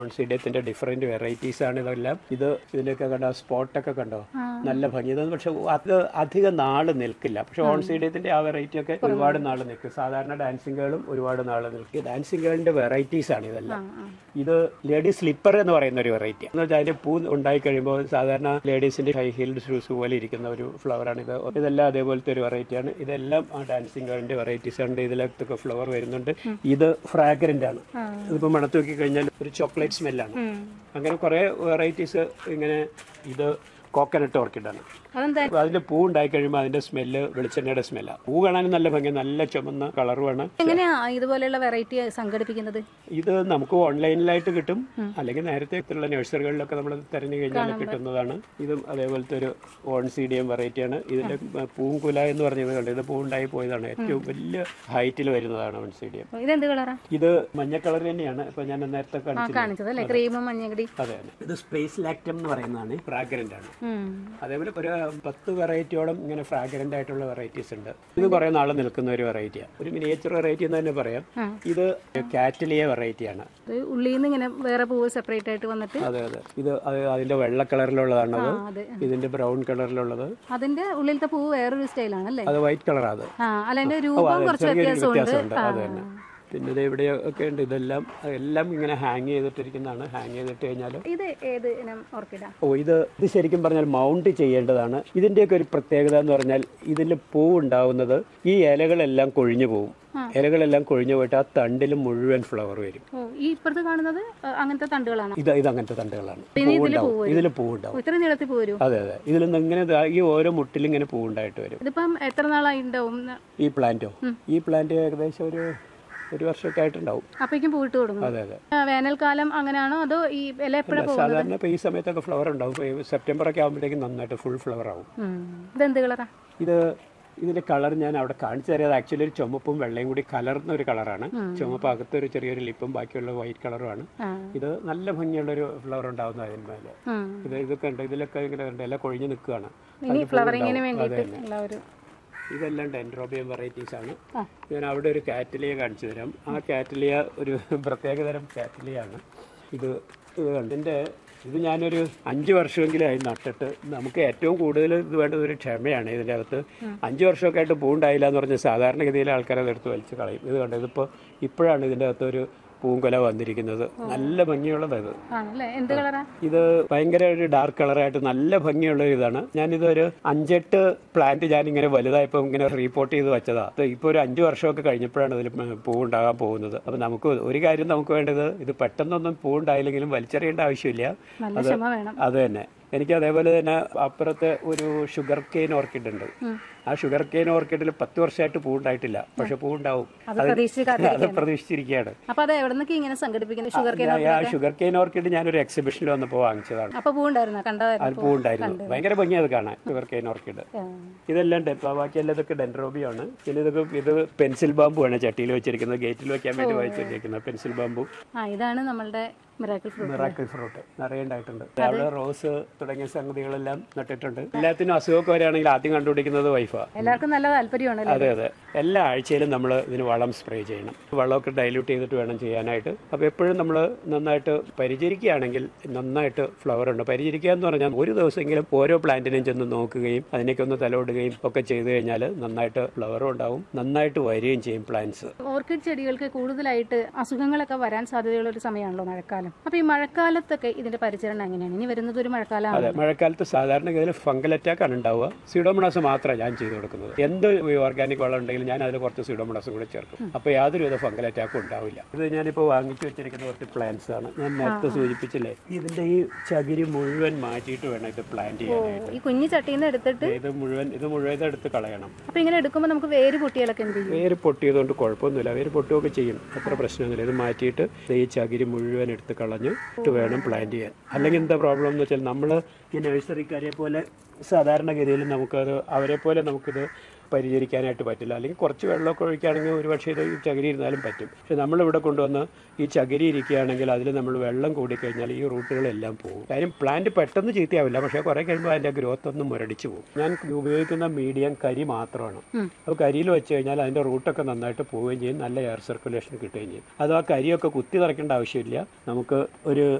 ഓൺസീഡിയത്തിന്റെ different varieties ആണ് ഇതെല്ലാം ഇത് ഇതിലൊക്കെ കണ്ടോ സ്പോട്ടൊക്കെ കണ്ടോ നല്ല ഭംഗി ഇതൊന്നും പക്ഷെ അത് അധികം നാള് നിൽക്കില്ല പക്ഷെ ഓൺസീഡിയത്തിന്റെ ആ വെറൈറ്റി ഒക്കെ ഒരുപാട് നാള് നിൽക്കും സാധാരണ ഡാൻസിംഗ് ഗേളും ഒരുപാട് നാള് നിൽക്കും ഡാൻസിംഗ് ഗേളിന്റെ വെറൈറ്റീസ് ആണ് ഇതെല്ലാം ഇത് ലേഡി സ്ലിപ്പർ എന്ന് പറയുന്ന ഒരു വെറൈറ്റി എന്ന് വെച്ചാൽ അതിന്റെ പൂ ഉണ്ടായി കഴിയുമ്പോൾ സാധാരണ ലേഡീസിന്റെ ഹൈ ഹീൽഡ് ഷൂസ് പോലെ ഇരിക്കുന്ന ഒരു ഫ്ലവർ ആണ് ഇത് ഇതെല്ലാം അതേപോലത്തെ ഒരു വെറൈറ്റിയാണ് ഇതെല്ലാം ആ ഡാൻസിംഗ് ഗേളിന്റെ വെറൈറ്റീസ് ഉണ്ട് ഇതിലൊക്കെ ഫ്ലവർ വരുന്നുണ്ട് ഇത് ഫ്രാഗ്രന്റ് ആണ് ഇതിപ്പോ മണത്ത് നോക്കി കഴിഞ്ഞാൽ ഒരു ചോക്ലേറ്റ് സ്മെല്ലാണ് അങ്ങനെ കുറെ വെറൈറ്റീസ് ഇങ്ങനെ ഇത് കോക്കനട്ട് ഓർക്കിഡാണ് അതെന്താ അതിന്റെ പൂ ഉണ്ടായി കഴിയുമ്പോൾ അതിന്റെ സ്മെല്ല് വെളിച്ചെണ്ണയുടെ സ്മെല്ലാണ് പൂ കാണാനും നല്ല ഭംഗി നല്ല ചുമന്ന കളറുമാണ് എങ്ങനെയാ ഇതുപോലെയുള്ള വെറൈറ്റി സംഘടിപ്പിക്കുന്നത് ഇത് നമുക്ക് ഓൺലൈനിലായിട്ട് കിട്ടും അല്ലെങ്കിൽ നേരത്തെ ഉള്ള നഴ്സറികളിലൊക്കെ നമ്മൾ തിരഞ്ഞു കഴിഞ്ഞാൽ കിട്ടുന്നതാണ് ഇതും അതേപോലത്തെ ഒരു ഓൺ സീഡിയം വെറൈറ്റിയാണ് ഇതിന്റെ പൂങ്കുല എന്ന് പറഞ്ഞത് കണ്ടത് ഇത് പൂ ഉണ്ടായി പോയതാണ് ഏറ്റവും വലിയ ഹൈറ്റിൽ വരുന്നതാണ് ഓൺ സീഡിയം ഇതെന്ത് കളറാ ഇത് മഞ്ഞ കളർ തന്നെയാണ് ഇപ്പൊ ഞാൻ നേരത്തെ കാണിച്ചത് കാണിച്ചത് അല്ലേ ക്രീമും മഞ്ഞകടി അതെ അതെ ഇത് സ്പേസ് ലാക്ടം എന്ന് പറയുന്നതാണ് ഫ്രാഗ്രന്റ് ആണ് ഉം. അതേപോലെ ഒരു പത്ത് വെറൈറ്റിയോളം ഇങ്ങനെ ഫ്രാഗ്രന്റ് ആയിട്ടുള്ള വെറൈറ്റീസ് ഉണ്ട് ഇത് കുറെ നാൾ നിൽക്കുന്ന ഒരു വെറൈറ്റിയാണ് ഒരു മിനിയേച്ചർ വെറൈറ്റി എന്ന് തന്നെ പറയാം ഇത് കാറ്റലിയ വെറൈറ്റിയാണ് ഇത് ഉള്ളിൽ നിന്ന് ഇങ്ങനെ വേറെ പൂവ് സെപ്പറേറ്റ് ആയിട്ട് വന്നിട്ട് അതെ അതെ ഇത് അത് അതിന്റെ വെള്ള കളറിലുള്ളതാണത് ആ അതെ ഇതിന്റെ ബ്രൗൺ കളറിലുള്ളത് അതിന്റെ ഉള്ളിലത്തെ പൂവ് വേറൊരു സ്റ്റൈലാണ് അല്ലേ അത് വൈറ്റ് കളറാണ് അത് ആ അല്ല അതിന്റെ ഓ, രൂപം അതെ, കുറച്ച് ചെറിയൊരു വ്യത്യാസമുണ്ട് വ്യത്യാസമുണ്ട് അത് തന്നെ പിന്നെ ഇത് ഇവിടെ ഒക്കെ ഉണ്ട് ഇതെല്ലാം എല്ലാം ഇങ്ങനെ ഹാങ് ചെയ്തിട്ടിരിക്കുന്നതാണ് ഹാങ് ചെയ്തിട്ട് കഴിഞ്ഞാൽ ഇത് ഏത് ഇനം ഓർക്കിഡാ ഓ ഇത് ഇത് ശരിക്കും പറഞ്ഞാൽ മൗണ്ട് ചെയ്യേണ്ടതാണ് ഇതിന്റെയൊക്കെ ഒരു പ്രത്യേകത എന്ന് പറഞ്ഞാൽ ഇതിൽ പൂ ഉണ്ടാവുന്നത് ഈ ഇലകളെല്ലാം കൊഴിഞ്ഞു പോകും ഇലകളെല്ലാം കൊഴിഞ്ഞു പോയിട്ട് ആ തണ്ടിൽ മുഴുവൻ ഫ്ലവർ വരും ഓ ഈ ഇപ്പുറത്ത് കാണുന്നത് ആ, അങ്ങനത്തെ തണ്ടുകളാണ് ഇത് ഇത് അങ്ങനത്തെ തണ്ടുകളാണ് പിന്നെ ഇതില് പൂവുണ്ടാവും ഇതിൽ പൂവുണ്ടാവും ഇത്ര നീളത്തിൽ പൂ വരും അതെ അതെ ഇതിൽ നിന്ന് ഇങ്ങനെ ദാ ഈ ഓരോ മുട്ടിലും ഇങ്ങനെ പൂവുണ്ടായിട്ട് വരും ഇതിപ്പം എത്ര നാളായി ഉണ്ടാവും ഈ പ്ലാന്റോ ഈ പ്ലാന്റ് ഏകദേശം ഒരു ഒരു വർഷമൊക്കെ ആയിട്ടുണ്ടാവും അപ്പേക്കും പൂവിട്ട് തുടങ്ങും അതെ അതെ ആ, വേനൽക്കാലം അങ്ങനെയാണോ അതോ ഈ ഇല എപ്പോഴാ പോകും സാധാരണ ഇപ്പോൾ ഈ സമയത്തൊക്കെ ഫ്ലവർ ഉണ്ടാവും ഇപ്പോൾ സെപ്റ്റംബർ ഒക്കെ ആകുമ്പോഴത്തേക്കും നന്നായിട്ട് ഫുൾ ഫ്ലവർ ആവും ഇതെന്ത് കളറാ ഇത് ഇതിന്റെ കളർ ഞാൻ അവിടെ കാണിച്ചു തരാം ആക്ച്വലി ഒരു ചുമപ്പും വെള്ളയും കൂടി കലർന്ന ഒരു കളറാണ് ചുമപ്പ് അകത്തൊരു ചെറിയൊരു ലിപ്പും ബാക്കിയുള്ള വൈറ്റ് കളറുമാണ് ആ. ഇത് നല്ല ഭംഗിയുള്ള ഒരു ഫ്ലവർ ഉണ്ടാവുന്ന അതിന് മേലെ ഉം. ഇത് ഇതൊക്കെ ഉണ്ട് ഇതിലൊക്കെ ഇങ്ങനെ ഉണ്ട് എല്ലാം കൊഴിഞ്ഞ് നിൽക്കുകയാണ് ഇനി ഫ്ലവറിങ്ങിന് വേണ്ടിയിട്ട് ഉള്ള ഒരു ഇതെല്ലാം ഡെൻഡ്രോബിയം വെറൈറ്റീസ് ആണ് ഞാൻ അവിടെ ഒരു കാറ്റലിയ കാണിച്ചു തരാം ആ കാറ്റലിയ ഒരു പ്രത്യേകതരം കാറ്റലിയാണ് ഇത് ഇത് കണ്ട് ഇതിൻ്റെ ഇത് ഞാനൊരു അഞ്ച് വർഷമെങ്കിലും ആയി നട്ടിട്ട് നമുക്ക് ഏറ്റവും കൂടുതൽ ഇത് വേണ്ടത് ഒരു ക്ഷമയാണ് ഇതിൻ്റെ അകത്ത് അഞ്ച് വർഷമൊക്കെ ആയിട്ട് പൂണ്ടായില്ല എന്ന് പറഞ്ഞാൽ സാധാരണഗതിയിൽ ആൾക്കാർ അതെടുത്ത് വലിച്ച് കളയും ഇത് കണ്ടത് ഇതിപ്പോൾ ഇപ്പോഴാണ് ഇതിൻ്റെ അകത്ത് ഒരു പൂങ്കൊല വന്നിരിക്കുന്നത് നല്ല ഭംഗിയുള്ളത് ഇത് ആണല്ലേ എന്ത് കളറാ ഇത് ഭയങ്കര ഒരു ഡാർക്ക് കളറായിട്ട് നല്ല ഭംഗിയുള്ള ഒരു ഇതാണ് ഞാനിതൊരു അഞ്ചെട്ട് പ്ലാന്റ് ഞാൻ ഇങ്ങനെ വലുതായപ്പോൾ ഇങ്ങനെ റീപോർട്ട് ചെയ്ത് വെച്ചതാ അത് ഇപ്പോൾ ഒരു അഞ്ച് വർഷമൊക്കെ കഴിഞ്ഞപ്പോഴാണ് ഇതിൽ പൂവുണ്ടാകാൻ പോകുന്നത് അപ്പം നമുക്ക് ഒരു കാര്യം നമുക്ക് വേണ്ടത് ഇത് പെട്ടെന്നൊന്നും പൂവുണ്ടായില്ലെങ്കിലും വലിച്ചെറിയേണ്ട ആവശ്യമില്ല നല്ല ക്ഷമ വേണം അത് തന്നെ എനിക്ക് അതേപോലെ തന്നെ അപ്പുറത്തെ ഒരു ഷുഗർ കെയിൻ ഓർക്കിഡ് ഉണ്ട് ആ ഷുഗർ കെയിൻ ഓർക്കിഡിൽ പത്ത് വർഷമായിട്ട് പൂവുണ്ടായിട്ടില്ല പക്ഷെ പൂവുണ്ടാവും അത് പ്രതീക്ഷിച്ച് കാത്തിരിക്കുകയാണ്. അത് പ്രതീക്ഷിച്ചിരിക്കുകയാണ് അപ്പൊ അത് എവിടെ നിന്നൊക്കെ ഇങ്ങനെ സംഘടിപ്പിക്കുന്നത് ഷുഗർ കെയിൻ ആ ഷുഗർ കെയിൻ ഓർക്കിഡ് ഞാനൊരു എക്സിബിഷനിൽ വന്നപ്പോൾ വാങ്ങിച്ചതാണ് അപ്പൊ പൂ ഉണ്ടായിരുന്ന കണ്ടായിരുന്നു അത് പൂവുണ്ടായിരുന്നു ഭയങ്കര ഭംഗിയത് കാണാൻ ഷുഗർ കെയിൻ ഓർക്കിഡ് ഇതെല്ലാം ഡെപ്പ ബാക്കിയെല്ലാം ഇതൊക്കെ ഡെൻഡ്രോബിയാണ് പിന്നെ ഇതൊക്കെ ഇത് പെൻസിൽ ബാമ്പു ആണ് ചട്ടിയിൽ വെച്ചിരിക്കുന്നത് ഗേറ്റിൽ വെക്കാൻ വേണ്ടി വെച്ചിരിക്കുന്നത് പെൻസിൽ ബാമ്പു ആ ഇതാണ് നമ്മളുടെ മിറാക്കിൾ ഫ്രൂട്ട് മിറാക്കിൾ ഫ്രൂട്ട് നിറയെ ഉണ്ടായിട്ടുണ്ട് അവിടെ റോസ് തുടങ്ങിയ സംഗതികളെല്ലാം നട്ടിട്ടുണ്ട് എല്ലാത്തിനും അസുഖമൊക്കെ വരികയാണെങ്കിൽ ആദ്യം കണ്ടുപിടിക്കുന്നത് വൈഫാ എല്ലാവർക്കും നല്ല താല്പര്യമാണല്ലോ അതെ അതെ എല്ലാ ആഴ്ചയിലും നമ്മൾ ഇതിന് വളം സ്പ്രേ ചെയ്യണം വെള്ളമൊക്കെ ഡൈല്യൂട്ട് ചെയ്തിട്ട് വേണം ചെയ്യാനായിട്ട് അപ്പോൾ എപ്പോഴും നമ്മൾ നന്നായിട്ട് പരിചരിക്കുകയാണെങ്കിൽ നന്നായിട്ട് ഫ്ലവർ ഉണ്ട് പരിചരിക്കുക എന്ന് പറഞ്ഞാൽ ഒരു ദിവസമെങ്കിലും ഓരോ പ്ലാന്റിനെയും ചെന്ന് നോക്കുകയും അതിനൊക്കെ ഒന്ന് തലോടുകയും ഒക്കെ ചെയ്തു കഴിഞ്ഞാൽ നന്നായിട്ട് ഫ്ലവറും ഉണ്ടാവും നന്നായിട്ട് വരികയും ചെയ്യും പ്ലാന്റ്സ് ഓർക്കിഡ് ചെടികൾക്ക് കൂടുതലായിട്ട് അസുഖങ്ങളൊക്കെ വരാൻ സാധ്യതയുള്ള ഒരു സമയമാണല്ലോ മഴക്കാലം അപ്പൊ ഈ മഴക്കാലത്തൊക്കെ ഇതിന്റെ പരിചരണം എങ്ങനെയാണ് ഇനി വരുന്നത് ഒരു മഴക്കാലമാണ് അതെ മഴക്കാലത്ത് സാധാരണഗതിയിൽ ഫംഗൽ അറ്റാക്ക് ആണ് ഉണ്ടാവുക സീഡോമണാസ് മാത്രമാണ് ഞാൻ ചെയ്തു കൊടുക്കുന്നത് എന്ത് ഓർഗാനിക് വളം ഉണ്ടെങ്കിലും ഞാൻ അതിൽ കുറച്ച് സീഡോമണാസും കൂടെ ചേർക്കും അപ്പോൾ യാതൊരുവിധ ഫംഗൽ അറ്റാക്കും ഉണ്ടാവില്ല ഇത് ഞാനിപ്പോൾ വാങ്ങിച്ചു വെച്ചിരിക്കുന്ന കുറച്ച് പ്ലാന്റ്സ് ആണ് ഞാൻ നേരത്തെ സൂചിപ്പിച്ചില്ലേ ഇതിന്റെ ഈ ചകിരി മുഴുവൻ മാറ്റിയിട്ട് വേണം ഇത് പ്ലാന്റ് ചെയ്യാനായിട്ട് ഈ കുഞ്ഞു ചട്ടിയിൽ നിന്ന് എടുത്തിട്ട് ഇത് മുഴുവൻ ഇത് മുഴുവൻ ഇത് എടുത്ത് കളയണം അപ്പൊ ഇങ്ങനെ എടുക്കുമ്പോൾ നമുക്ക് വേര് പൊട്ടിയാലൊക്കെ എന്ത് ചെയ്യും വേര് പൊട്ടിയതുകൊണ്ട് കുഴപ്പമൊന്നുമില്ല വേര് പൊട്ടുകയൊക്കെ ചെയ്യും അത്ര പ്രശ്നമൊന്നുമില്ല ഇത് മാറ്റിയിട്ട് ദേ ഈ ചകിരി മുഴുവൻ എടുത്ത് കളഞ്ഞ് ഇട്ട് വേണം പ്ലാന്റ് ചെയ്യാൻ അല്ലെങ്കിൽ എന്താ പ്രോബ്ലം എന്ന് വെച്ചാൽ നമ്മൾ ഈ നഴ്സറിക്കാരെ പോലെ സാധാരണഗതിയിൽ നമുക്കത് അവരെ പോലെ നമുക്കിത് പരിചരിക്കാനായിട്ട് പറ്റില്ല അല്ലെങ്കിൽ കുറച്ച് വെള്ളമൊക്കെ ഒഴിക്കുകയാണെങ്കിൽ ഒരു പക്ഷേ ഇത് ഈ ചകിരി ഇരുന്നാലും പറ്റും പക്ഷെ നമ്മളിവിടെ കൊണ്ടുവന്ന് ഈ ചകിരി ഇരിക്കുകയാണെങ്കിൽ അതിൽ നമ്മൾ വെള്ളം കൂടിക്കഴിഞ്ഞാൽ ഈ റൂട്ടുകളെല്ലാം പോകും കാര്യം പ്ലാന്റ് പെട്ടെന്ന് ചീത്തയാവില്ല പക്ഷേ കുറേ കഴിയുമ്പോൾ അതിൻ്റെ ഗ്രോത്ത് ഒന്ന് മുരടിച്ച് പോകും ഞാൻ ഉപയോഗിക്കുന്ന മീഡിയം കരി മാത്രമാണ് അപ്പോൾ കരിയിൽ വെച്ച് കഴിഞ്ഞാൽ അതിൻ്റെ റൂട്ടൊക്കെ നന്നായിട്ട് പോവുകയും ചെയ്യും നല്ല എയർ സർക്കുലേഷൻ കിട്ടുകയും ചെയ്യും അത് ആ കരിയൊക്കെ കുത്തി നിറയ്ക്കേണ്ട ആവശ്യമില്ല നമുക്ക് ഒരു